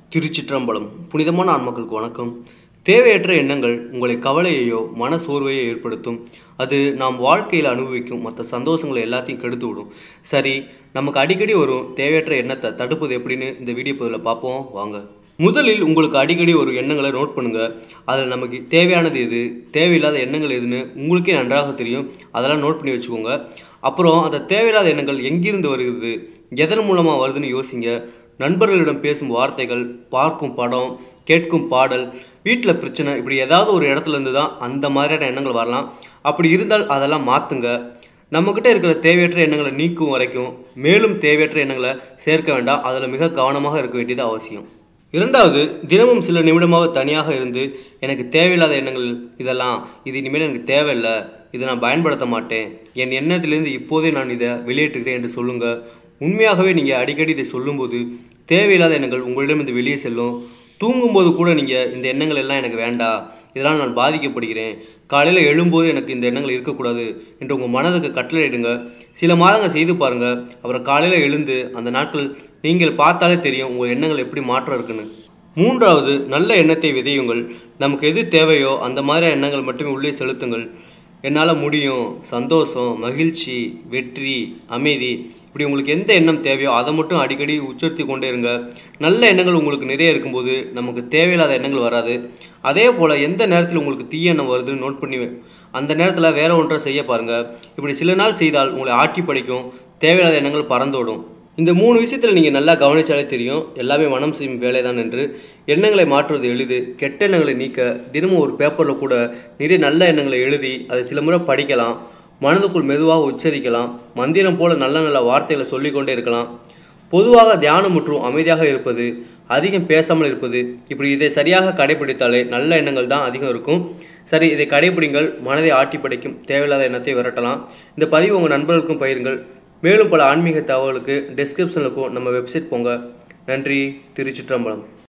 திருச்சிற்றம்பலம் புனிதமான ஆன்மக்களுக்கு வணக்கம் தேவையற்ற எண்ணங்கள் உங்களை கவலையையோ மன சோர்வையோ ஏற்படுத்தும் அது நாம் வாழ்க்கையில் அனுபவிக்கும் மற்ற சந்தோஷங்களை எல்லாத்தையும் கெடுத்து விடும் சரி நமக்கு அடிக்கடி வரும் தேவையற்ற எண்ணத்தை தடுப்பது எப்படின்னு இந்த வீடியோ பதிவில் பார்ப்போம் வாங்க முதலில் உங்களுக்கு அடிக்கடி ஒரு எண்ணங்களை நோட் பண்ணுங்க அதில் நமக்கு தேவையானது எது தேவையில்லாத எண்ணங்கள் எதுன்னு உங்களுக்கே நன்றாக தெரியும் அதெல்லாம் நோட் பண்ணி வச்சுக்கோங்க அப்புறம் அந்த தேவையில்லாத எண்ணங்கள் எங்கிருந்து வருகிறது எதன் மூலமாக வருதுன்னு யோசிங்க நண்பர்களிடம் பேசும் வார்த்தைகள் பார்க்கும் படம் கேட்கும் பாடல் வீட்டில் பிரச்சனை இப்படி ஏதாவது ஒரு இடத்துல இருந்து தான் அந்த மாதிரியான எண்ணங்கள் வரலாம் அப்படி இருந்தால் அதெல்லாம் மாற்றுங்க நம்மக்கிட்ட இருக்கிற தேவையற்ற எண்ணங்களை நீக்கும் வரைக்கும் மேலும் தேவையற்ற எண்ணங்களை சேர்க்க வேண்டாம் அதில் மிக கவனமாக இருக்க வேண்டியது அவசியம் இரண்டாவது தினமும் சில நிமிடமாக தனியாக இருந்து எனக்கு தேவையில்லாத எண்ணங்கள் இதெல்லாம் இது இனிமேல் எனக்கு தேவையில்லை இதை நான் பயன்படுத்த மாட்டேன் என் எண்ணத்திலிருந்து இப்போதே நான் இதை வெளியேற்றுகிறேன் என்று சொல்லுங்கள் உண்மையாகவே நீங்கள் அடிக்கடி இதை சொல்லும்போது தேவையில்லாத எண்ணங்கள் உங்களிடம் இந்த வெளியே செல்லும் தூங்கும்போது கூட நீங்கள் இந்த எண்ணங்கள் எல்லாம் எனக்கு வேண்டாம் இதனால் நான் பாதிக்கப்படுகிறேன் காலையில் எழும்போது எனக்கு இந்த எண்ணங்கள் இருக்கக்கூடாது என்று உங்கள் மனதுக்கு கட்டளையிடுங்க சில மாதங்கள் செய்து பாருங்கள் அப்புறம் காலையில் எழுந்து அந்த நாட்கள் நீங்கள் பார்த்தாலே தெரியும் உங்கள் எண்ணங்கள் எப்படி மாற்றம் இருக்குன்னு மூன்றாவது நல்ல எண்ணத்தை விதையுங்கள் நமக்கு எது தேவையோ அந்த மாதிரி எண்ணங்கள் மட்டுமே உள்ளே செலுத்துங்கள் என்னால் முடியும் சந்தோஷம் மகிழ்ச்சி வெற்றி அமைதி இப்படி உங்களுக்கு எந்த எண்ணம் தேவையோ அதை மட்டும் அடிக்கடி உச்சரித்து கொண்டே இருங்க நல்ல எண்ணங்கள் உங்களுக்கு நிறைய இருக்கும்போது நமக்கு தேவையில்லாத எண்ணங்கள் வராது அதே போல் எந்த நேரத்தில் உங்களுக்கு தீய எண்ணம் வருதுன்னு நோட் பண்ணி அந்த நேரத்தில் வேற ஒன்றை செய்ய பாருங்கள் இப்படி சில நாள் செய்தால் உங்களை ஆட்டி படிக்கும் தேவையில்லாத எண்ணங்கள் பறந்தோடும் இந்த மூணு விஷயத்தில் நீங்கள் நல்லா கவனிச்சாலே தெரியும் எல்லாமே மனம் செய்யும் வேலை தான் என்று எண்ணங்களை மாற்றுவது எளிது கெட்ட எண்ணங்களை நீக்க தினமும் ஒரு பேப்பரில் கூட நிறைய நல்ல எண்ணங்களை எழுதி அதை சில முறை படிக்கலாம் மனதுக்குள் மெதுவாக உச்சரிக்கலாம் மந்திரம் போல நல்ல நல்ல வார்த்தைகளை சொல்லிக்கொண்டே இருக்கலாம் பொதுவாக தியானம் மற்றும் அமைதியாக இருப்பது அதிகம் பேசாமல் இருப்பது இப்படி இதை சரியாக கடைபிடித்தாலே நல்ல எண்ணங்கள் தான் அதிகம் இருக்கும் சரி இதை கடைபிடிங்கள் மனதை ஆட்டி படைக்கும் தேவையில்லாத எண்ணத்தை விரட்டலாம் இந்த பதிவு உங்கள் நண்பர்களுக்கும் பயிருங்கள் மேலும் பல ஆன்மீக தகவலுக்கு டெஸ்கிரிப்ஷனில் இருக்கும் நம்ம வெப்சைட் போங்க நன்றி திருச்சிற்றம்பலம்